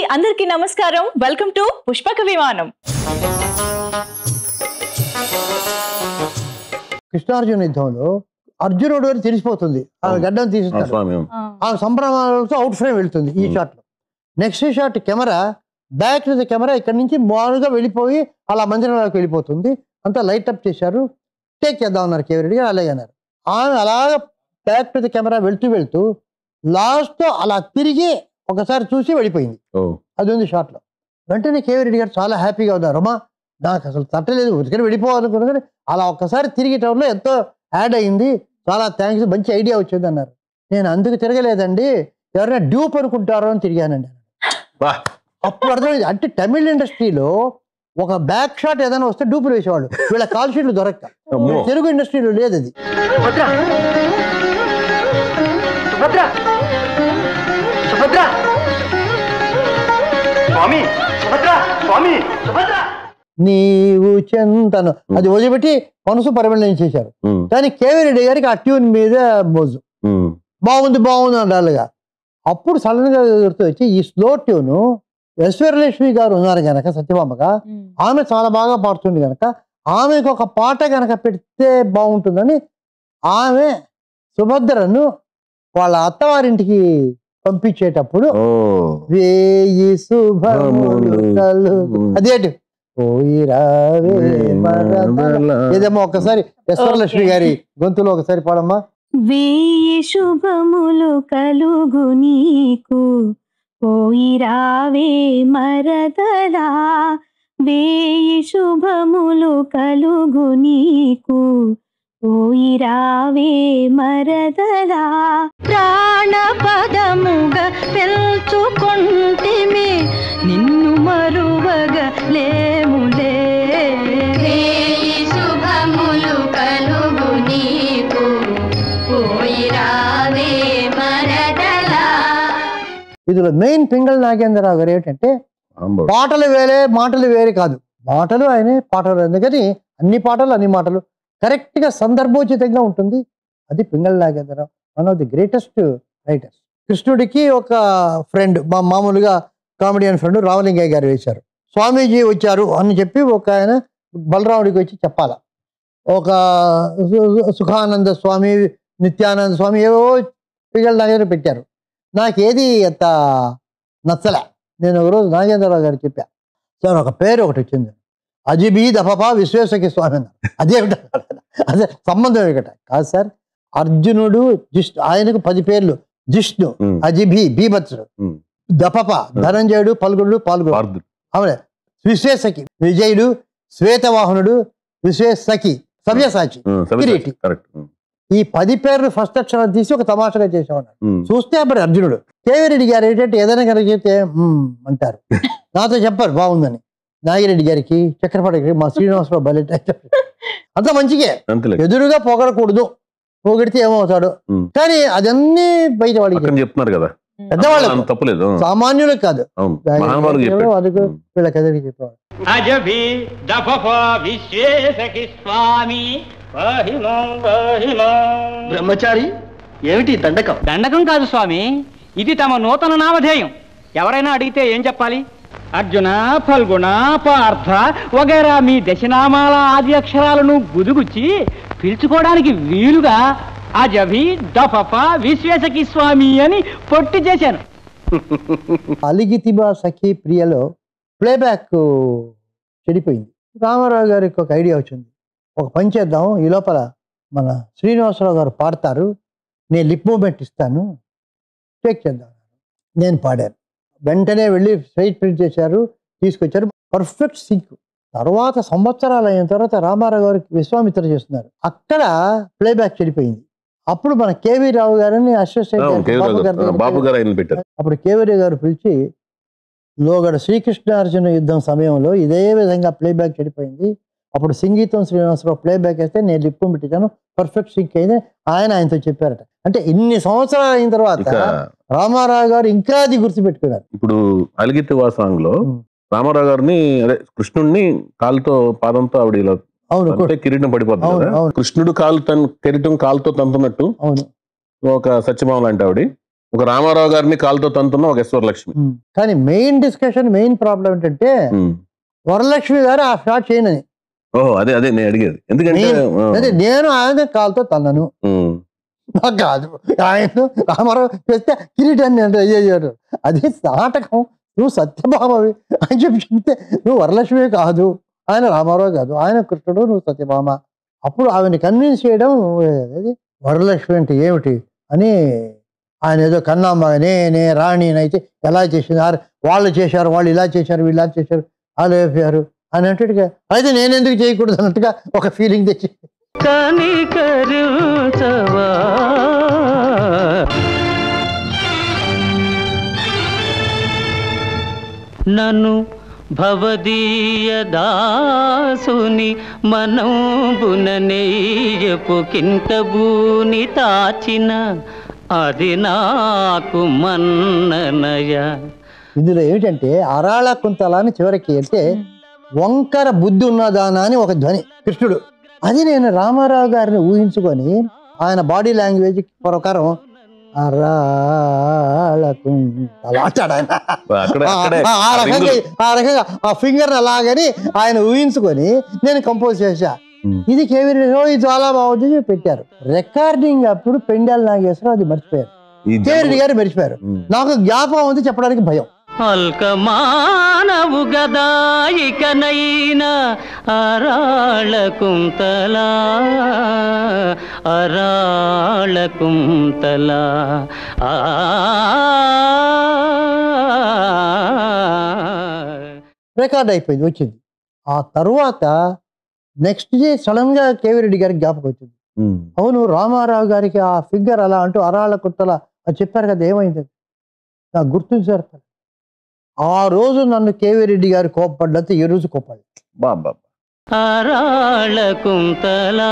అందరికీ నమస్కారం welcome to పుష్పక విమానం కృష్ణార్జున యుద్ధంలో అర్జునుడు అని తెలిసిపోతుంది ఆ అవును. గడ్డం ఆ తీసిస్తారు స్వామి ఆ సంభ్రమాలతో అవుట్ ఫ్రేమ్ వెళ్తుంది ఈ షాట్ లో next shot camera back to the camera ఇక్కడ నుంచి మామూలుగా వెళ్ళిపోయి అలా మందిరంలోకి వెళ్ళిపోతుంది అంతా లైట్ అప్ చేశారు టేక్ చేద్దాం అన్నారు కేవరెడ్డి గారు అలాగే అన్నారు ఆమె అలాగ బ్యాక్ టు ద కెమెరా వెళ్తూ వెళ్తూ లాస్ట్ అలా తిరిగి ఒకసారి చూసి వెళ్ళిపోయింది ఓ అది ఉంది షాట్ లో వెంటనే కేవరెడ్డి గారు చాలా హ్యాపీగా ఉన్నారు అమ్మా నాకు అసలు తట్టలేదు ఉరికని వెళ్ళిపోవాలనుకున్నా కానీ అలా ఒక్కసారి తిరిగి టౌన్లో ఎంతో యాడ్ అయింది చాలా థ్యాంక్స్ మంచి ఐడియా వచ్చింది అన్నారు నేను అందుకు తిరగలేదండి ఎవరైనా డ్యూప్ అనుకుంటారో అని తిరిగానండి బా అప్పుడు అర్థమైంది అంటే తమిళ ఇండస్ట్రీలో ఒక బ్యాక్ షాట్ ఏదైనా వస్తే డూపులు వేసేవాళ్ళు వీళ్ళ కాల్ షీట్లు దొరక్క అమ్మో తెలుగు ఇండస్ట్రీలో లేదు అది సుభద్ర సుభద్ర సుభద్ర స్వామి సుభద్ర స్వామి సుభద్ర నీవు చెంతను అది వదిలిపెట్టి మనసు పరిమళం చేశారు ఉమ్, కానీ కేవీ రెడ్డి గారికి ఆ ట్యూన్ మీద మోజు ఉమ్, బాగుంది బాగుంది అనాలిగా అప్పుడు సడన్ గా గుర్తు వచ్చి ఈ స్లో ట్యూన్ ఈశ్వరలక్ష్మి గారు ఉన్నారు గనక సత్యభామగా ఆమె చాలా బాగా పాడుతుంది గనక ఆమెకు ఒక పాట గనక పెడితే బాగుంటుందని ఆమె సుభద్రను వాళ్ళ అత్తవారింటికి పంపించేటప్పుడు ఓ వేయి శుభములు కలుగు అదేంటి పోయి రావే మరదల. ఏదేమో ఒకసారి ఈశ్వరలక్ష్మి గారి గొంతులో ఒకసారి పాడమ్మా వేయి శుభములు కలుగు నీకు పోయి రావే మరదలా వేయి శుభములు కలుగు నీకు పోయి రావే మరదలా ప్రాణపదముగా పెంచుకొంటిమి నిన్ను మరువగా లేములే వేయి శుభములు కలుగు నీకు పోయి రావే మరదలా ఇందులో మెయిన్ పింగళ నాగేంద్రరావు గారు ఏంటంటే ఆంబోడు. పాటలు వేరే మాటలు వేరే కాదు మాటలు ఆయనే పాటలు అందుకని అన్ని పాటలు అన్ని మాటలు కరెక్ట్ గా సందర్భోచితంగా ఉంటుంది అది Pingala Nagendra Rao one of the greatest writers కృష్ణుడికి ఒక ఫ్రెండ్ మా మామూలుగా కామెడియన్ ఫ్రెండ్ రామలింగయ్య గారు వేశారు స్వామీజీ వచ్చారు అని చెప్పి ఒక ఆయన బలరాముడికి వచ్చి చెప్పాల ఒక సు- సుఖానంద స్వామి నిత్యానంద స్వామి ఏవో పింగళ నాగేంద్ర పెట్టారు నాకేది అంత నచ్చలే నేను ఒకరోజు నాగేంద్రరావు గారు చెప్పా సార్ ఒక పేరు ఒకటి వచ్చింది అజిబి దఫప విశ్వేశ్వకి స్వామి అన్నారు అదేమిట అదే సంబంధం ఏమిట కాదు సార్ అర్జునుడు జిష్ణు ఆయనకు పది పేర్లు జిష్ణు ఉమ్, అజిబి బీభత్సుడు ఉమ్. దపప ధనంజయుడు పల్గుడు పాల్గొడు పార్థుడు. అవునే విశ్వేశకి విజయుడు శ్వేతవాహనుడు విశ్వేశకి సవ్యసాచి ఉమ్, సవిత. కిరీటి. కరెక్ట్ ఉమ్, ఈ పది పేర్లు ఫస్ట్ అక్షరం తీసి ఒక తమాషగా చేసేవాడు ఉమ్. చూస్తే అప్పుడు అర్జునుడు కేవిరెడ్డి గారు ఏంటంటే ఏదైనా కనుక చెప్తే "మ్మ్" అంటారు నాతో చెప్పారు బాగుందని నాగిరెడ్డి గారికి చక్రపాటి గారికి మా శ్రీనివాసరావు బలెట్ అంత మంచిగే అంతేలే ఎదురుగా పొగడకూడదు పొగిడితే ఏమవుతాడు ఉమ్. కానీ అదన్నీ బయట వాడికి పక్కన చెప్తున్నారు కదా పెద్దవాళ్ళకు అంత తప్పులేదు ఉమ్, సామాన్యులకు కాదు అవును మహానుభావులకు చెప్పాడు వాళ్ళకు ఉమ్. వీళ్ళకి ఎదురుగా చెప్పేవాడు అజభి దఫఫ విశ్వేశకి స్వామి పాహిమాం పాహిమాం బ్రహ్మచారి ఏమిటి దండకం దండకం కాదు స్వామి ఇది తమ నూతన నామధేయం ఎవరైనా అడిగితే ఏం చెప్పాలి అర్జున ఫల్గుణ పార్థ వగైరా మీ దశనామాల ఆది అక్షరాలను గుదుగుచ్చి పిలుచుకోవడానికి వీలుగా అజభి దఫఫ విశ్వేశకి స్వామి అని పొట్టి చేశాను అలిగితిబా సఖీ ప్రియలో ప్లేబ్యాక్ చెడిపోయింది రామారావు గారికి ఒక ఐడియా వచ్చింది ఒక పని చేద్దాం ఈ లోపల మన శ్రీనివాసరావు గారు పాడతారు నేను లిప్ మూమెంట్ ఇస్తాను టేక్ చేద్దాం నేను పాడాను వెంటనే వెళ్ళి స్ట్రైట్ ప్రింట్ చేశారు తీసుకొచ్చారు పర్ఫెక్ట్ సింక్ తర్వాత సంవత్సరాలు అయిన తర్వాత రామారావు గారికి విశ్వామిత్ర చేస్తున్నారు అక్కడ ప్లేబ్యాక్ చెడిపోయింది అప్పుడు మన కేవీ రావు గారిని అసిస్టెంట్ అవును, కేవీ రావు బాబు గారి గారు. దగ్గరికి బాబు గారు ఆయన పెట్టారు అప్పుడు కేవరి గారు పిలిచి లోగడ శ్రీకృష్ణార్జున యుద్ధం సమయంలో ఇదే విధంగా ప్లేబ్యాక్ చెడిపోయింది అప్పుడు సంగీతం శ్రీనివాసరావు ప్లేబ్యాక్ వేస్తే నేను లిప్పు పెట్టాను పర్ఫెక్ట్ సింక్ అయింది ఆయన ఆయనతో చెప్పారట అంటే ఇన్ని సంవత్సరాలు అయిన తర్వాత ఇక రామారావు గారు ఇంకా అది గుర్తుపెట్టుకున్నారు ఇప్పుడు అలిగితి వాసాంగ్ లో ఉమ్. రామారావు గారిని అదే కృష్ణుడిని కాలుతో పాదంతో ఆవిడ ఇలా అవును అంటే కిరీటం పడిపోతుంది అవును, కదా అవును. కృష్ణుడు కాలు తన కిరీటం కాలుతో తంతున్నట్టు అవును ఒక సత్యభామ లాంటి ఆవిడ ఒక రామారావు గారిని కాలుతో తంతున్న ఒక ఈశ్వరలక్ష్మి ఉమ్. కానీ మెయిన్ డిస్కషన్ మెయిన్ ప్రాబ్లం ఏంటంటే ఉమ్. వరలక్ష్మి గారు ఆ షాట్ చేయనని ఓహో అదే అదే నేను అడిగేది ఎందుకంటే నేను- ఆ, అదే నేను ఆయన కాలుతో తన్నను ఉమ్, నాకు కాదు ఆయన రామారావు చేస్తే కిరీటాన్ని అంటే అయ్యాడు అది నాటకం నువ్వు సత్యభామవి అని చెప్పి చెప్తే నువ్వు వరలక్ష్మి కాదు ఆయన రామారావు కాదు ఆయన కృష్ణుడు నువ్వు సత్యభామ అప్పుడు ఆమెను కన్విన్స్ చేయడం అది వరలక్ష్మి అంటే ఏమిటి అని ఆయన ఏదో కన్నామ్మ నేనే రాణి అయితే ఎలా చేసింది ఆరు వాళ్ళు చేశారు వాళ్ళు ఇలా చేశారు వీళ్ళు ఇలా చేశారు వాళ్ళు అయిపోయారు అని అన్నట్టుగా అయితే నేను ఎందుకు చేయకూడదు అన్నట్టుగా ఒక ఫీలింగ్ తెచ్చి కనికరించవా నన్ను భవదీయ దాసుని మనంబున నెయ్యపు కింకబూని తాచిన అది నాకు మన్ననయ ఇందులో ఏమిటంటే అరాళ కుంతల అని చివరికి అంటే వంకర బుద్ధి ఉన్నదానా అని ఒక ధ్వని కృష్ణుడు అది నేను రామారావు గారిని ఊహించుకొని ఆయన బాడీ లాంగ్వేజ్ ప్రకారం అరాళ కుంతల అంటాడు ఆయన అక్కడ ఆ- అక్కడే ఆ- ఆ రకంగా రింగులు. ఆ రకంగా ఆ ఫింగర్ అలాగని ఆయన ఊహించుకొని నేను కంపోజ్ చేశా ఉమ్. ఇది కేవీ ఓ ఇది చాలా బాగుంది అని పెట్టారు రికార్డింగ్ అప్పుడు పెండాల నాగేశ్వరం అది మర్చిపోయారు ఈ కేవీ గారు మర్చిపోయారు ఉమ్. నాకు జ్ఞాపకం ఉంది చెప్పడానికి భయం అల్కమానవు గదాయికనైనా అరాళ కుంతలా అరాళ కుంతలా ఆ రికార్డ్ అయిపోయింది వచ్చింది ఆ తర్వాత నెక్స్ట్ డే సడన్ గా కేవీ రెడ్డి గారికి జ్ఞాపకం వచ్చింది ఉమ్. అవును రామారావు గారికి ఆ ఫిగర్ అలా అంటూ అరాళ్ళ కుట్టల అని చెప్పారు కదా ఏమైంది నాకు గుర్తుంది సార్ ఆ రోజు నన్ను కేవీ రెడ్డి గారు కోప్పడ్డంత ఈ రోజు కోప్పడ్డా బా బా బా. అరాళ కుంతలా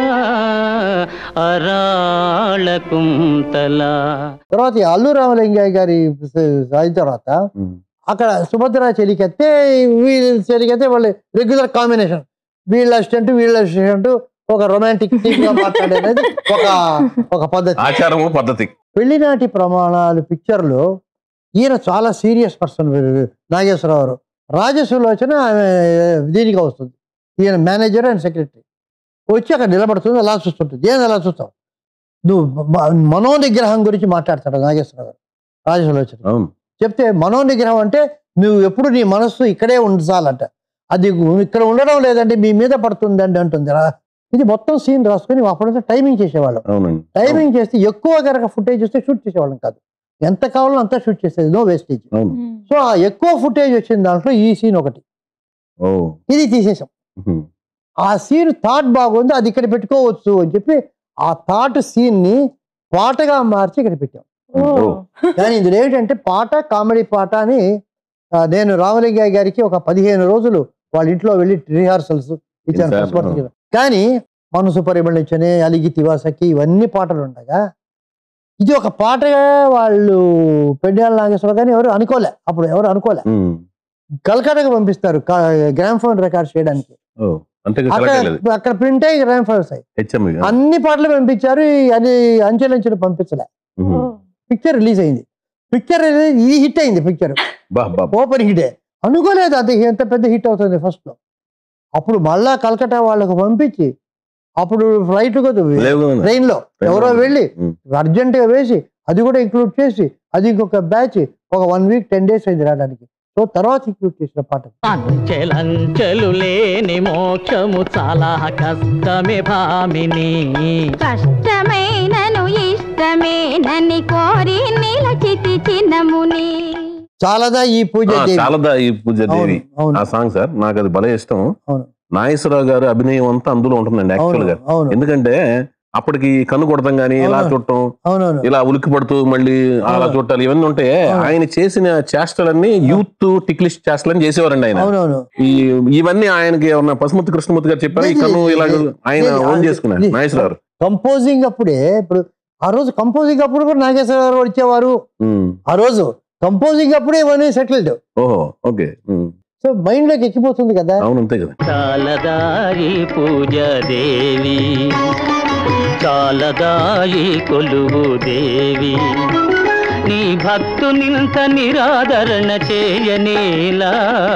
అరాళ కుంతలా తర్వాత ఈ అల్లు రామలింగయ్య గారి అయిన తర్వాత ఉమ్. అక్కడ సుభద్ర చెలికెత్తే వీళ్ళ చెలికెత్తే వాళ్ళు రెగ్యులర్ కాంబినేషన్ వీళ్ళ అసిస్టెంట్ వీళ్ళ అసిస్టెంట్ ఒక రొమాంటిక్ గా మాట్లాడేది ఒక ఒక పద్ధతి ఆచారము పద్ధతి పెళ్లినాటి ప్రమాణాలు పిక్చర్లో ఈయన చాలా సీరియస్ పర్సన్ నాగేశ్వరరావు గారు రాజసులోచన ఆమె దీనికి వస్తుంది ఈయన మేనేజర్ అండ్ సెక్రటరీ వచ్చి అక్కడ నిలబడుతుంది అలా చూస్తుంటుంది ఏం అలా చూస్తావు నువ్వు మ- మనోనిగ్రహం గురించి మాట్లాడతాడు నాగేశ్వరరావు గారు రాజసులోచన అవును చెప్తే మనోనిగ్రహం అంటే నువ్వు ఎప్పుడు నీ మనస్సు ఇక్కడే ఉంచాలంట అది ఇక్కడ ఉండడం లేదంటే మీ మీద పడుతుందండి అంటుంది రా ఇది మొత్తం సీన్ రాసుకొని అప్పుడంతా టైమింగ్ చేసేవాళ్ళం అవునండి టైమింగ్ చేస్తే ఎక్కువ కనుక ఫుటేజ్ వస్తే షూట్ చేసేవాళ్ళం కాదు ఎంత కావాలో అంత షూట్ చేసేది నో వేస్టేజ్ అవును సో ఆ ఎక్కువ ఫుటేజ్ వచ్చిన దాంట్లో ఈ సీన్ ఒకటి ఓ ఇది తీసేసాం ఉమ్. ఆ సీన్ థాట్ బాగుంది అది ఇక్కడ పెట్టుకోవచ్చు అని చెప్పి ఆ థాట్ సీన్ ని పాటగా మార్చి ఇక్కడ పెట్టాం ఓ. కానీ ఇందులో ఏంటంటే పాట కామెడీ పాట అని ఆ, నేను రామలింగయ్య గారికి ఒక పదిహేను రోజులు వాళ్ళ ఇంట్లో వెళ్ళి రిహార్సల్స్ ఇచ్చాను Yes, sir. పశుపతి గారు. కానీ మనసు పరిమళించని అలిగి తివాసకి ఇవన్నీ పాటలు ఉండగా ఇది ఒక పాటగా వాళ్ళు పెండాల నాగేశ్వర కానీ ఎవరు అనుకోలే అప్పుడు ఎవరు అనుకోలే ఉమ్. కలకటాకు పంపిస్తారు గ్రామ్ ఫోన్ రికార్డ్ చేయడానికి ఓ అంతే అక్కడ కరెక్ట్ అక్కడ ప్రింట్ అయ్యి గ్రామ్ ఫోన్స్ అయ్యి హెచ్ఎం అన్ని పాటలు పంపించారు ఈ- అది అంచెలంచెలు పంపించలే పిక్చర్ రిలీజ్ అయింది పిక్చర్ ఇది హిట్ అయింది పిక్చర్ బా బా బా. ఓపెన్ హిటే అనుకోలేదు అది ఎంత పెద్ద హిట్ అవుతుంది ఫస్ట్ లో అప్పుడు మళ్ళా కలకటా వాళ్ళకు పంపించి అప్పుడు ఫ్లైట్ లేవు కదా. ట్రైన్ లో ఎవరో వెళ్ళి ఉమ్. అర్జెంట్ గా వేసి అది కూడా ఇంక్లూడ్ చేసి అది ఇంకొక బ్యాచ్ ఒక వన్ వీక్ టెన్ డేస్ అయింది రావడానికి సో తర్వాత ఇంక్లూడ్ చేసిన పాట అంచెలంచెలు లేని మోక్షము చాలా కష్టమే భామిని కష్టమైనను ఇష్టమేనని కోరి నిలచితి చిన్నముని చాలదా ఈ పూజ ఆ, దేవి. చాలదా ఈ పూజ అవును దేవి అవును ఆ సాంగ్ సార్ నాకు అది భలే ఇష్టం అవును నాగేశ్వరరావు గారు అభినయం అంతా అందులో ఉంటుందండి యాక్చువల్ అవును గా అవును ఎందుకంటే అప్పటికి కన్ను కొడతాం గానీ ఇలా అవును. చూడటం అవునవును ఇలా ఉలిక్కి పడుతూ మళ్ళీ అలా అవును. చూడాలి ఇవన్నీ ఉంటే అవును. ఆయన చేసిన చేష్టలన్నీ యూత్ టిక్లిష్ చేష్టలని చేసేవారండి ఆయన అవునవును ఈ ఇవన్నీ ఆయనకి ఏమన్నా పసుమతి కృష్ణమూర్తి గారు చెప్పారు ఈ లేదు, కన్ను లేదు, ఇలా లేదు. ఆయన లేదు, ఓన్ అది- చేసుకున్నారు లేదు. నాగేశ్వర గారు కంపోజింగ్ అప్పుడే ఇప్పుడు ఆ రోజు కంపోజింగ్ అప్పుడు కూడా నాగేశ్వర గారు వచ్చేవారు ఉమ్. ఆ రోజు కంపోజింగ్ అప్పుడే ఇవన్నీ సెటిల్డ్ ఓహో ఓకే ఉమ్. సో మైండ్ లోకి ఎక్కిపోతుంది కదా అవును అంతే కదా చాలదాయి పూజ దేవి చాలదాయి కొలువు దేవి నీ భక్తునింత నిరాదరణ చేయనేలా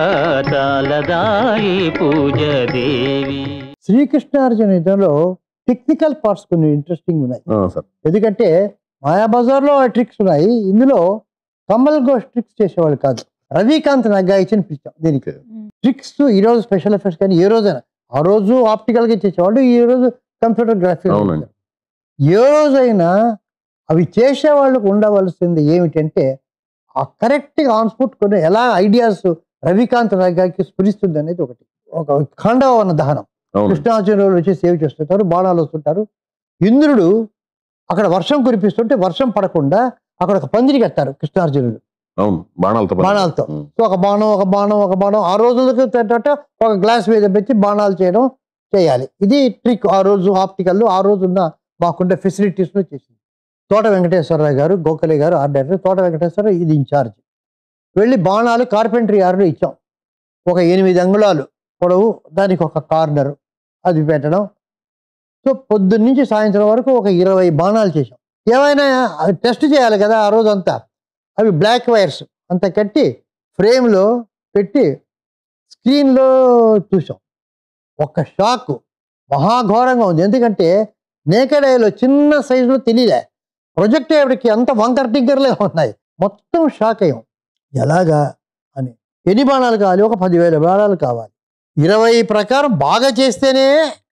చాలదాయి పూజ దేవి శ్రీకృష్ణార్జున యుద్ధంలో టెక్నికల్ పార్ట్స్ కొన్ని ఇంట్రెస్టింగ్ ఉన్నాయి ఆ, సార్ ఎందుకంటే మాయాబజార్లో ట్రిక్స్ ఉన్నాయి ఇందులో కమల్ ఘోష్ ట్రిక్స్ చేసేవాళ్ళు కాదు రవికాంత్ నగ్గాయిని పిలిచాం దీనికి ట్రిక్స్ ఈ రోజు స్పెషల్ ఎఫెక్ట్స్ కానీ ఏ రోజైనా ఆ రోజు ఆప్టికల్ గా చేసేవాళ్ళు ఈ రోజు కంప్యూటర్ గ్రాఫిక్స్ అవునండి. ఏ రోజైనా అవి చేసే వాళ్ళకు ఉండవలసింది ఏమిటంటే ఆ కరెక్ట్ గా ఆన్ స్పాట్ కొన్ని ఎలా ఐడియాస్ రవికాంత్ నగ్గాకి స్ఫురిస్తుంది అనేది ఒకటి ఒక ఖండవన దహనం అవును కృష్ణాచార్యులు వచ్చి సేవ్ చేస్తుంటారు బాణాలు వస్తుంటారు ఇంద్రుడు అక్కడ వర్షం కురిపిస్తుంటే వర్షం పడకుండా అక్కడ ఒక పందిరి కట్టారు కృష్ణార్జునుడు అవును బాణాలతో పని. బాణాలతో. ఉమ్. సో ఒక బాణం ఒక బాణం ఒక బాణం ఆ రోజులకు తగ్గట్టు ఒక గ్లాస్ మీద పెట్టి బాణాలు చేయడం చేయాలి ఇది ట్రిక్ ఆ రోజు ఆప్టికల్ ఆ రోజు ఉన్న మాకుండే ఫెసిలిటీస్ లో చేసింది తోట వెంకటేశ్వరరావు గారు గోఖలే గారు ఆర్ట్ డైరెక్టర్ తోట వెంకటేశ్వరరావు ఇది ఇన్ఛార్జ్ వెళ్ళి బాణాలు కార్పెంటరీ ఆర్డర్ ఇచ్చాం ఒక ఎనిమిది అంగుళాలు పొడవు దానికి ఒక కార్నర్ అది పెట్టడం సో పొద్దున్న నుంచి సాయంత్రం వరకు ఒక ఇరవై బాణాలు చేసాం ఏమైనా అవి టెస్ట్ చేయాలి కదా ఆ రోజు అంతా అవి బ్లాక్ వైర్స్ అంత కట్టి ఫ్రేమ్లో పెట్టి స్క్రీన్లో చూసాం ఒక షాక్ మహాఘోరంగా ఉంది ఎందుకంటే నేకెడ్ ఐలో చిన్న సైజులో తెలియలే ప్రొజెక్ట్ అయ్యేటికి అంత వంకర టిగ్గర్లే ఉన్నాయి మొత్తం షాక్ అయ్యాం ఎలాగా అని ఎన్ని బాణాలు కావాలి ఒక పదివేల బాణాలు కావాలి ఇరవై ప్రకారం బాగా చేస్తేనే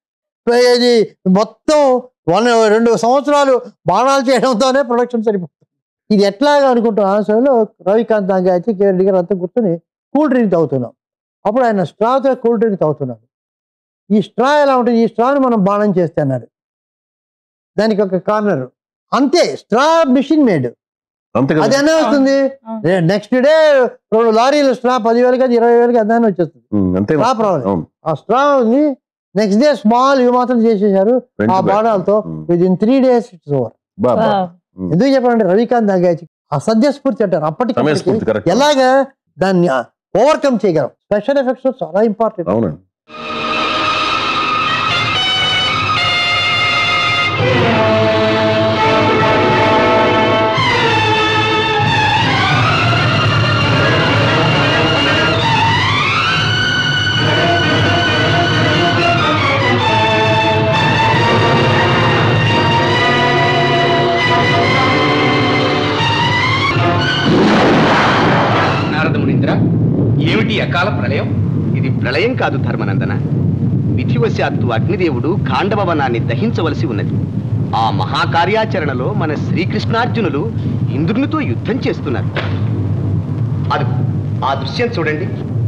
ఇది మొత్తం వన్ రెండు సంవత్సరాలు బాణాలు చేయడంతోనే ప్రొడక్షన్ సరిపోతుంది ఇది ఎట్లాగా అనుకుంటున్నా ఆ సమయంలో రవికాంత్ నాగాచి కేరెడ్డి గారు అంతా కూర్చొని కూల్ డ్రింక్ తాగుతున్నాం అప్పుడు ఆయన స్ట్రాతో కూల్ డ్రింక్ తాగుతున్నాడు ఈ స్ట్రా ఎలా ఉంటుంది ఈ స్ట్రాని మనం బాణం చేస్తే అన్నాడు దానికి ఒక కార్నర్ అంతే స్ట్రా మిషన్ మేడ్ అంతే అది కదా ఎలా వస్తుంది ఆ. నెక్స్ట్ డే రెండు లారీలు స్ట్రా పదివేలకి అది ఇరవై వేలకి అదాన్ని వచ్చేస్తుంది ఉమ్, అంతే స్ట్రా ప్రాబ్లం అవును ఆ స్ట్రా ఉంది నెక్స్ట్ డే స్మాల్ ఇవి మాత్రం చేసేసారు Front ఆ back. బాణాలతో um. Within three days it's over బా, బా. Wow. ఉమ్. ఎందుకు చెప్పాలంటే రవికాంత్ నాగాచి ఆ సద్యస్ఫూర్తి అంటారు అప్పటికి సమయస్ఫూర్తి కరెక్ట్ ఎలాగా దాన్ని ఓవర్కమ్ చేయగలం స్పెషల్ ఎఫెక్ట్స్ చాలా ఇంపార్టెంట్ అవునండి నారద మునీంద్ర ఏమిటి అకాల ప్రళయం ఇది ప్రళయం కాదు ధర్మనందన విధివశాత్తు అగ్నిదేవుడు ఖాండవనాన్ని దహించవలసి ఉన్నది ఆ మహాకార్యాచరణలో మన శ్రీకృష్ణార్జునులు ఇంద్రునితో యుద్ధం చేస్తున్నారు అది ఆ దృశ్యం చూడండి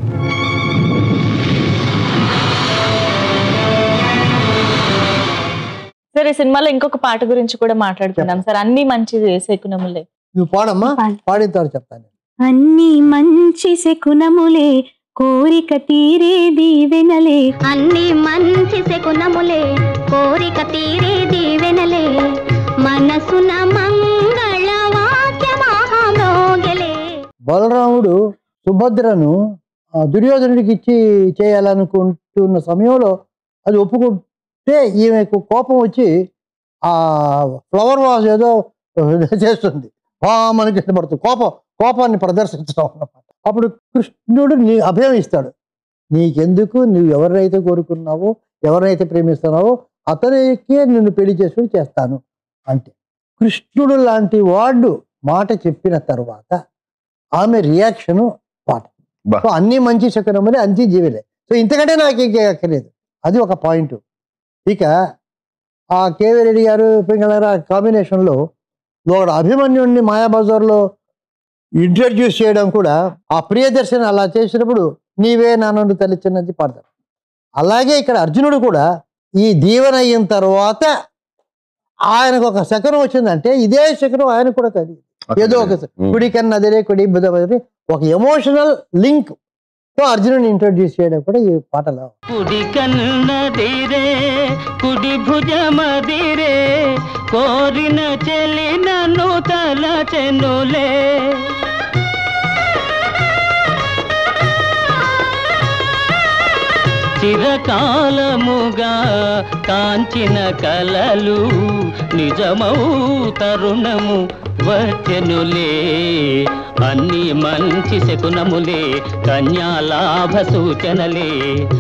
సార్ ఈ సినిమాలో ఇంకొక పాట గురించి కూడా మాట్లాడుకుందాం సార్ అన్ని మంచి శకునములే నువ్వు పాడమ్మా పాడు. పాడిన తర్వాత చెప్తాను అన్ని మంచి శకునములే కోరిక తీరే దీవెనలే అన్ని మంచి శకునములే కోరిక తీరే దీవెనలే మనసున మంగళ వాక్యమహామోగలే బలరాముడు సుభద్రను ఆ, దుర్యోధనుడికి ఇచ్చి చేయాలనుకుంటున్న సమయంలో అది ఒప్పుకుంటే ఈమెకు కోపం వచ్చి ఆ ఫ్లవర్ వాజ్ ఏదో చేస్తుంది మనకి ఇష్టపడుతుంది కోపం కోపాన్ని ప్రదర్శించడం అన్నమాట అప్పుడు కృష్ణుడు నీ అభయం ఇస్తాడు నీకెందుకు నువ్వు ఎవరినైతే కోరుకున్నావో ఎవరినైతే ప్రేమిస్తున్నావో అతనికే నిన్ను పెళ్లి చేసుకుని చేస్తాను అంటే కృష్ణుడు లాంటి వాడు మాట చెప్పిన తర్వాత ఆమె రియాక్షను పాట బా. సో అన్ని మంచి శకునములే అంచి జీవులే సో ఇంతకంటే నాకు ఇంకే అక్కర్లేదు అది ఒక పాయింట్ ఇక ఆ కేవీ రెడ్డి గారు పింగళ కాంబినేషన్లో ఒకడు అభిమన్యుడిని మాయాబజార్లో ఇంట్రడ్యూస్ చేయడం కూడా ఆ ప్రియదర్శన్ అలా చేసినప్పుడు నీవే నాన్ను తల్లిచ్చినది పాడతారు అలాగే ఇక్కడ అర్జునుడు కూడా ఈ దీవెన అయిన తర్వాత ఆయనకు ఒక శకనం వచ్చిందంటే ఇదే శకనం ఆయన కూడా కలిగి ఏదో ఒక ఉమ్. కుడి కన్నా అదిరే కుడి బుధ ఒక ఎమోషనల్ లింక్ తో అర్జునుని ఇంట్రొడ్యూస్ చేయడం కూడా ఈ పాటలో కుడి కన్నదిరే కుడి భుజమదిరే కోరిన చెలి నన్ను తలచెనులే చిరకాలముగా కాంచిన కలలు నిజమౌ తరుణము వచ్చెనులే అన్ని మంచి శకునములే కన్యాలాభ సూచనలే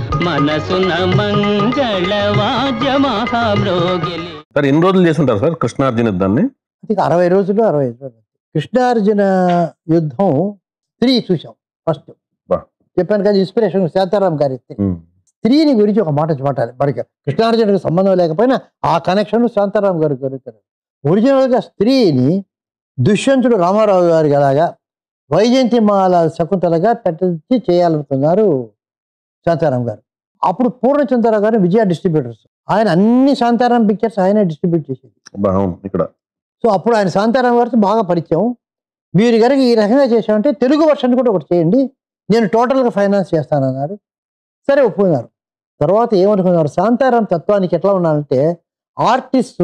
మనసున మంగళ వాద్య మహామ్రోగిలే సార్ ఎన్ని రోజులు చేస్తుంటారు సార్ కృష్ణార్జున యుద్ధాన్ని అది అరవై రోజులు అరవై ఐదు రోజులు కృష్ణార్జున యుద్ధం స్త్రీ చూసాం ఫస్ట్ బా. చెప్పాను కదా ఇన్స్పిరేషన్ శాంతారాం గారి స్త్రీ ఉమ్. స్త్రీని గురించి ఒక మాట చెప్పాలి మనకి కృష్ణార్జునకు సంబంధం లేకపోయినా ఆ కనెక్షన్ శాంతారాం గారి గురించి ఒరిజినల్గా స్త్రీని దుష్యంతుడు రామారావు గారికి అలాగా వైజయంతిమాల శకుంతలగా పెట్టించి చేయాలనుకున్నారు శాంతారాం గారు అప్పుడు పూర్ణచంద్రరావు గారు విజయ డిస్ట్రిబ్యూటర్స్ ఆయన అన్ని శాంతారాం పిక్చర్స్ ఆయనే డిస్ట్రిబ్యూట్ చేసేది బా, అవును ఇక్కడ సో అప్పుడు ఆయన శాంతారాం గారితో బాగా పరిచయం మీరు కనుక ఈ రకంగా చేసామంటే తెలుగు వర్షన్ కూడా ఒకటి చేయండి నేను టోటల్గా ఫైనాన్స్ చేస్తానన్నారు సరే ఒప్పుకున్నారు తర్వాత ఏమనుకున్నారు శాంతారాం తత్వానికి ఎట్లా ఉన్నారంటే ఆర్టిస్టు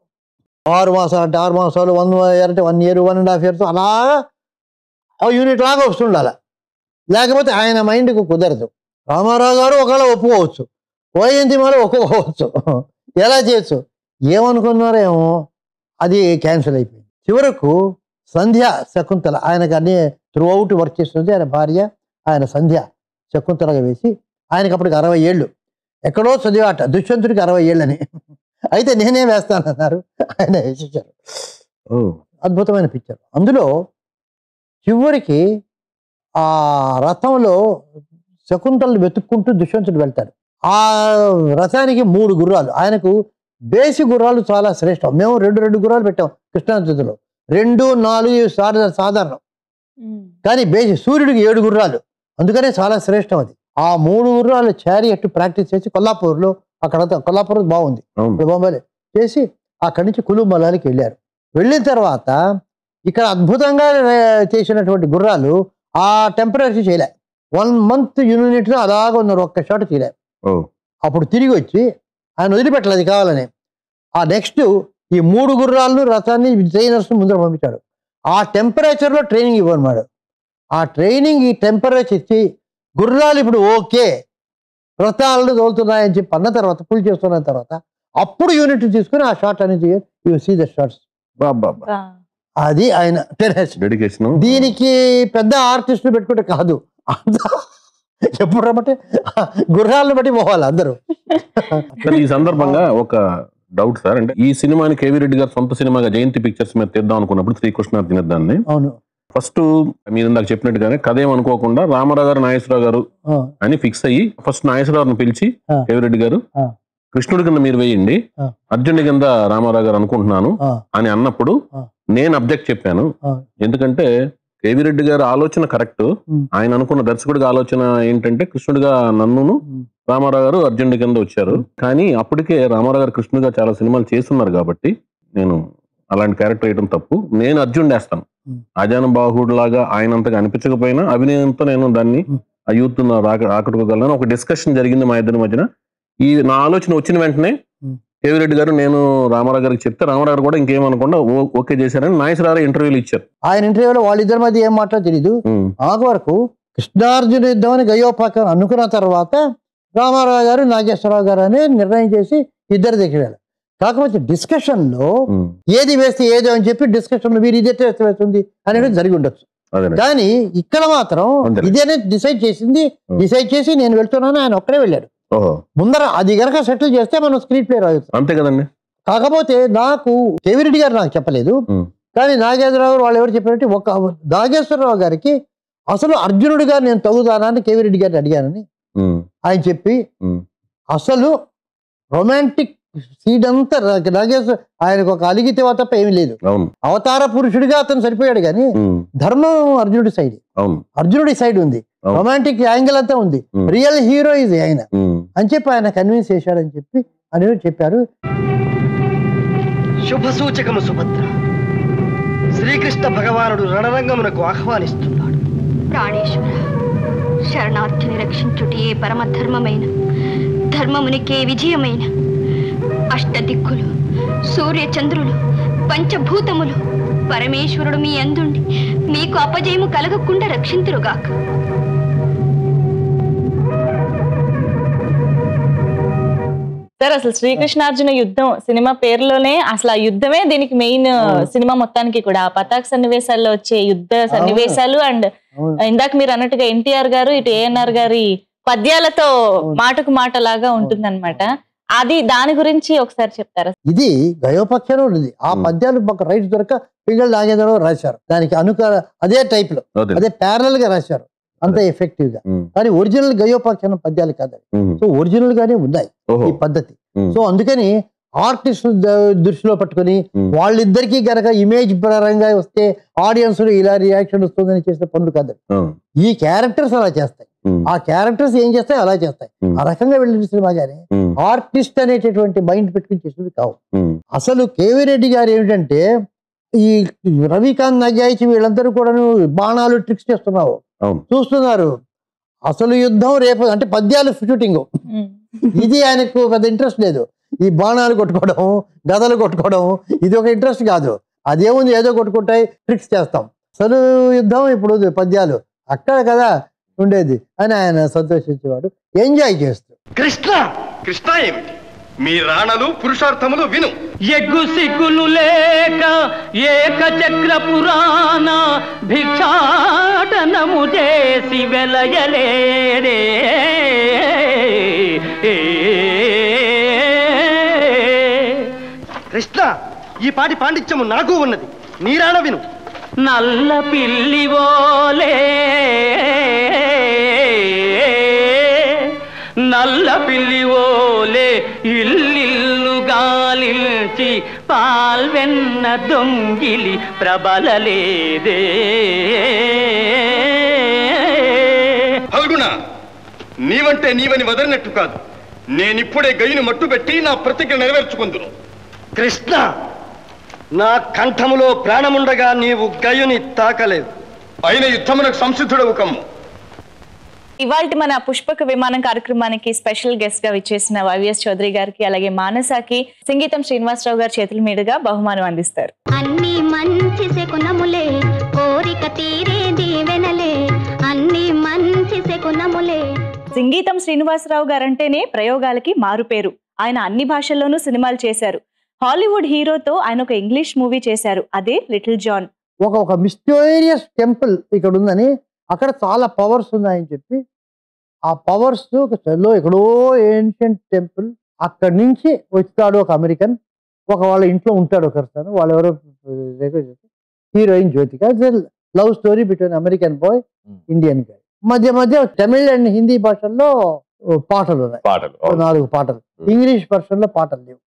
ఆరు మాసాలు అంటే ఆరు మాసాలు వన్ ఇయర్ అంటే one year one and half years అలాగా ఆ యూనిట్ లాగా వస్తుండాలి లేకపోతే ఆయన మైండ్కు కుదరదు రామారావు గారు ఒకవేళ ఒప్పుకోవచ్చు వైజయంతి మాల ఒప్పుకోవచ్చు ఎలా చేయొచ్చు ఏమనుకున్నారేమో అది క్యాన్సిల్ అయిపోయింది చివరకు సంధ్య శకుంతల ఆయనకు అన్ని త్రూ అవుట్ వర్క్ చేస్తుంది ఆయన భార్య ఆయన సంధ్య శకుంతలగా వేసి ఆయనకి అప్పటికి అరవై ఏళ్ళు ఎక్కడో చదివాట దుష్యంతుడికి అరవై ఏళ్ళని అయితే నేనే వేస్తానన్నారు ఆయన వేసేసారు ఓ అద్భుతమైన పిక్చర్ అందులో చివరికి ఆ రథంలో శకుంతలను వెతుక్కుంటూ దుష్యంతుడు వెళ్తాడు ఆ రథానికి మూడు గుర్రాలు ఆయనకు బేసి గుర్రాలు చాలా శ్రేష్టం మేము రెండు రెండు గుర్రాలు పెట్టాం కృష్ణానదిలో రెండు నాలుగు సాధారణ సాధారణం కానీ బేసి సూర్యుడికి ఏడు గుర్రాలు అందుకనే చాలా శ్రేష్టం అది ఆ మూడు గుర్రాలు చారియట్ ప్రాక్టీస్ చేసి కొల్లాపూర్లో అక్కడ కొల్లాపూర్ బాగుంది అవును ఇప్పుడు బొంబాయిలో చేసి అక్కడి నుంచి కులు మలానికి వెళ్ళారు వెళ్ళిన తర్వాత ఇక్కడ అద్భుతంగా ఆ, చేసినటువంటి గుర్రాలు ఆ టెంపరేచర్ చేయలే వన్ మంత్ యూనిట్లో అలాగ ఉన్నారు ఒక్క షాట్ చేయలే ఓ అప్పుడు తిరిగి వచ్చి ఆయన వదిలిపెట్టలేదు అది కావాలని ఆ నెక్స్ట్ ఈ మూడు గుర్రాలను రథాన్ని ట్రైనర్స్ ముందర పంపించాడు ఆ టెంపరేచర్లో ట్రైనింగ్ ఇవ్వనమాడు ఆ ట్రైనింగ్ ఈ టెంపరేచర్ ఇచ్చి గుర్రాలు ఇప్పుడు ఓకే రథాలను తోలుతున్నాయని చెప్పి అన్న తర్వాత పుల్ చేస్తున్న తర్వాత అప్పుడు యూనిట్ తీసుకుని ఆ షాట్ అనేది యూ సీ ద షార్ట్స్ బాబా అది ఆయన టెనెస్ డెడికేషన్ దీనికి పెద్ద ఆర్టిస్ట్ పెట్టుకుంటే కాదు అంతా ఎప్పుడు రమ్మంటే గుర్రాలను బట్టి పోవాలి అందరూ సార్ ఈ సందర్భంగా ఒక డౌట్ సార్ అంటే ఈ సినిమాని కేవీ రెడ్డి గారు సొంత సినిమాగా జయంతి పిక్చర్స్ మీద తీద్దాం అనుకున్నప్పుడు శ్రీకృష్ణ దినదాన్ని అవును ఫస్ట్ మీరు ఇందాక చెప్పినట్టుగానే కథ ఏమనుకోకుండా రామారావు గారు నాగేశ్వరరావు గారు ఆ, అని ఫిక్స్ అయ్యి ఫస్ట్ నాగేశ్వరరావుని పిలిచి ఆ. కేవీ రెడ్డి గారు ఆ. కృష్ణుడి కింద మీరు వేయండి ఆ. అర్జునుడి కింద రామారావు గారు అనుకుంటున్నాను ఆ, అని అన్నప్పుడు ఆ. నేను అబ్జెక్ట్ చెప్పాను ఆ. ఎందుకంటే కేవీ రెడ్డి గారి ఆలోచన కరెక్ట్ ఉమ్. ఆయన అనుకున్న దర్శకుడిగా ఆలోచన ఏంటంటే కృష్ణుడిగా నన్నును ఉమ్, రామారావు గారు అర్జునుడి కింద వచ్చారు కానీ అప్పటికే రామారావు గారు కృష్ణుడిగా చాలా సినిమాలు చేస్తున్నారు కాబట్టి నేను అలాంటి క్యారెక్టర్ వేయడం తప్పు నేను అర్జునుడు వేస్తాను Hmm. అజాన బాహుడు లాగా ఆయన అంతగా అనిపించకపోయినా అభినయంతో నేను దాన్ని Hmm. ఆ యూత్ రాక ఆకట్టుకోగలను ఒక డిస్కషన్ జరిగింది మా ఇద్దరి మధ్యన ఈ నా ఆలోచన వచ్చిన వెంటనే Hmm. కేవిరెడ్డి గారు నేను రామారావు గారికి చెప్తే రామారావు గారు కూడా ఇంకేమనకుండా ఓ- ఓకే చేశారని నాగేశ్వరరావు ఇంటర్వ్యూలు ఇచ్చారు ఆయన ఇంటర్వ్యూలో వాళ్ళిద్దరి మధ్య ఏం మాట్లాడో తెలీదు Hmm. ఆకు వరకు కృష్ణార్జున యుద్ధం అని గయోపాకం అనుకున్న తర్వాత రామారావు గారు నాగేశ్వరరావు గారు అని నిర్ణయం చేసి ఇద్దరు దగ్గర వెళ్ళారు కాకపోతే డిస్కషన్ లో Hmm. ఏది వేస్తే ఏదో అని చెప్పి డిస్కషన్ లో మీరు ఇదే టెస్ట్ వేస్తుంది అనేది జరిగి ఉండొచ్చు అదే కానీ ఇక్కడ మాత్రం అంతే. ఇదేనే డిసైడ్ చేసింది Hmm. డిసైడ్ చేసి నేను వెళ్తున్నాను ఆయన ఒక్కడే వెళ్ళాడు ఓహో ముందర అది గనక సెటిల్ చేస్తే మనం స్క్రీన్ ప్లే రాయొచ్చు అంతే కదండి కాకపోతే నాకు కేవిరెడ్డి గారు నాకు చెప్పలేదు Hmm. కానీ నాగేశ్వరరావు గారు వాళ్ళు ఎవరు చెప్పారంటే ఒక నాగేశ్వరరావు గారికి అసలు అర్జునుడిగా నేను తగుదానా అని కేవిరెడ్డి గారిని అడిగానని Hmm. ఆయన చెప్పి Hmm. అసలు రొమాంటిక్ సీడ్ అంతా రా- నాగేశ్వర ఆయనకు ఒక అలిగితే తప్ప ఏమీ లేదు అవును అవతార పురుషుడిగా అతను సరిపోయాడు కానీ Hmm. ధర్మం అర్జునుడి సైడ్ అవును అర్జునుడి సైడ్ ఉంది అవును. రొమాంటిక్ యాంగిల్ అంతా ఉంది Hmm. రియల్ హీరో ఇది ఆయన Hmm. అని చెప్పి ఆయన కన్విన్స్ చేశాడని చెప్పి అని చెప్పారు శుభ సూచకము సుభద్ర శ్రీకృష్ణ భగవానుడు రణరంగమునకు ఆహ్వానిస్తున్నాడు ప్రాణేశ్వర శరణార్థిని రక్షించుటే పరమధర్మమైన ధర్మమునికే విజయమైన అష్టదిక్కులు సూర్యచంద్రులు పంచభూతములు పరమేశ్వరుడు మీ అందుండి మీకు అపజయము కలగకుండా రక్షింతురుగాక సార్ అసలు శ్రీకృష్ణార్జున యుద్ధం సినిమా పేరులోనే అసలు ఆ యుద్ధమే దీనికి మెయిన్ అవును. సినిమా మొత్తానికి కూడా ఆ పతాక సన్నివేశాల్లో వచ్చే యుద్ధ సన్నివేశాలు అండ్ అవును. ఇందాక మీరు అన్నట్టుగా ఎన్టీఆర్ గారు ఇటు ఏఎన్ఆర్ గారి పద్యాలతో అవును. మాటకు మాట లాగా ఉంటుందన్నమాట అది దాని గురించి ఒకసారి చెప్తారా ఇది గయోపక్షలో ఉంది ఆ Hmm. పద్యాలు మాకు రైట్ దొరక పింగళ నాగేంద్రరావు రాశారు దానికి అనుక అదే టైప్ లో అదే అదే ప్యారల్ గా రాశారు అంత ఎఫెక్టివ్ గా ఉమ్, కానీ ఒరిజినల్ గయోపక్షణం పద్యాలు కాదు అవి. ఉమ్, సో ఒరిజినల్ గానే ఉన్నాయి ఓహో ఈ పద్ధతి ఉమ్, సో అందుకని ఆర్టిస్ట్ దృష్టిలో పట్టుకొని ఉమ్, వాళ్ళిద్దరికీ గనక ఇమేజ్ పరంగా వస్తే ఆడియన్స్ ఇలా రియాక్షన్ వస్తుందని చేసిన పనులు కాదు ఆ, ఈ క్యారెక్టర్స్ అలా చేస్తాయి ఉమ్, ఆ క్యారెక్టర్స్ ఏం చేస్తాయి అలా చేస్తాయి ఉమ్, ఆ రకంగా వెళ్ళిన సినిమా కానీ ఉమ్, ఆర్టిస్ట్ అనేటటువంటి మైండ్ పెట్టుకుని చేసేది కావు ఉమ్, అసలు కేవీ రెడ్డి గారు ఏమిటంటే ఈ రవికాంత్ నగాయిచి వీళ్ళందరూ కూడాను బాణాలు ట్రిక్స్ చేస్తున్నావు అవును చూస్తున్నారు అసలు యుద్ధం రేపు అంటే పద్యాలు షూటింగ్ ఇది ఆయనకు పెద్ద ఇంట్రెస్ట్ లేదు ఈ బాణాలు కొట్టుకోవడం గదలు కొట్టుకోవడం ఇది ఒక ఇంట్రెస్ట్ కాదు అదేముంది ఏదో కొట్టుకుంటాయి ట్రిక్స్ చేస్తాం అసలు యుద్ధం ఇప్పుడు పద్యాలు అక్కడ కదా ఉండేది అని ఆయన సంతోషించేవాడు ఎంజాయ్ చేస్తూ కృష్ణ కృష్ణ ఏమిటి మీ రాణలు పురుషార్థములు విను ఎగ్గు సిగ్గులు లేక ఏక చక్ర పురాణ భిక్షాటనము చేసి వెలయలేరే కృష్ణ ఈ పాటి పాండిత్యము నాకు ఉన్నది నీ రాణ విను నల్ల పిల్లివోలే నల్ల పిల్లివోలే ఇల్లిల్లు గాలించి పాల్వెన్న దొంగిలి ప్రబలలేదే ఫల్గుణ నీవంటే నీవని వదలినట్టు కాదు నేనిప్పుడే గయ్యుని మట్టుబెట్టి నా ప్రతిజ్ఞ నెరవేర్చుకుందును కృష్ణ నా కంఠములో ప్రాణముండగా నీవు గయుని తాకలేవు అయిన యుద్ధమునకు సంసిద్ధుడవు కమ్ము ఇవాళ మన పుష్పక విమానం కార్యక్రమానికి స్పెషల్ గెస్ట్ గా విచ్చేసిన వైవిఎస్ చౌదరి గారికి అలాగే మానసాకి సంగీతం శ్రీనివాసరావు గారి చేతుల మీదుగా బహుమానం అందిస్తారు అన్ని మంచి శకునములే కోరిక తీరే దీవెనలే అన్ని మంచి శకునములే సంగీతం శ్రీనివాసరావు గారంటేనే ప్రయోగాలకి మారుపేరు ఆయన అన్ని భాషల్లోనూ సినిమాలు చేశారు హాలీవుడ్ హీరోతో ఆయన ఒక ఇంగ్లీష్ మూవీ చేశారు అదే లిటిల్ జాన్ ఒక ఒక మిస్టీరియస్ టెంపుల్ ఇక్కడ ఉందని అక్కడ చాలా పవర్స్ ఉన్నాయని చెప్పి ఆ పవర్స్ ఒక చెల్లో ఎక్కడో ఏన్షియంట్ టెంపుల్ అక్కడి నుంచి వచ్చాడు ఒక అమెరికన్ ఒక వాళ్ళ ఇంట్లో ఉంటాడు ఒక తను వాళ్ళు ఎవరో heroine Jyothika love story between American boy Indian guy మధ్య మధ్య తమిళ్ అండ్ హిందీ భాషల్లో ఓ పాటలు ఉన్నాయి పాటలు ఓ నాలుగు పాటలు ఇంగ్లీష్ లో పాటలు లేవు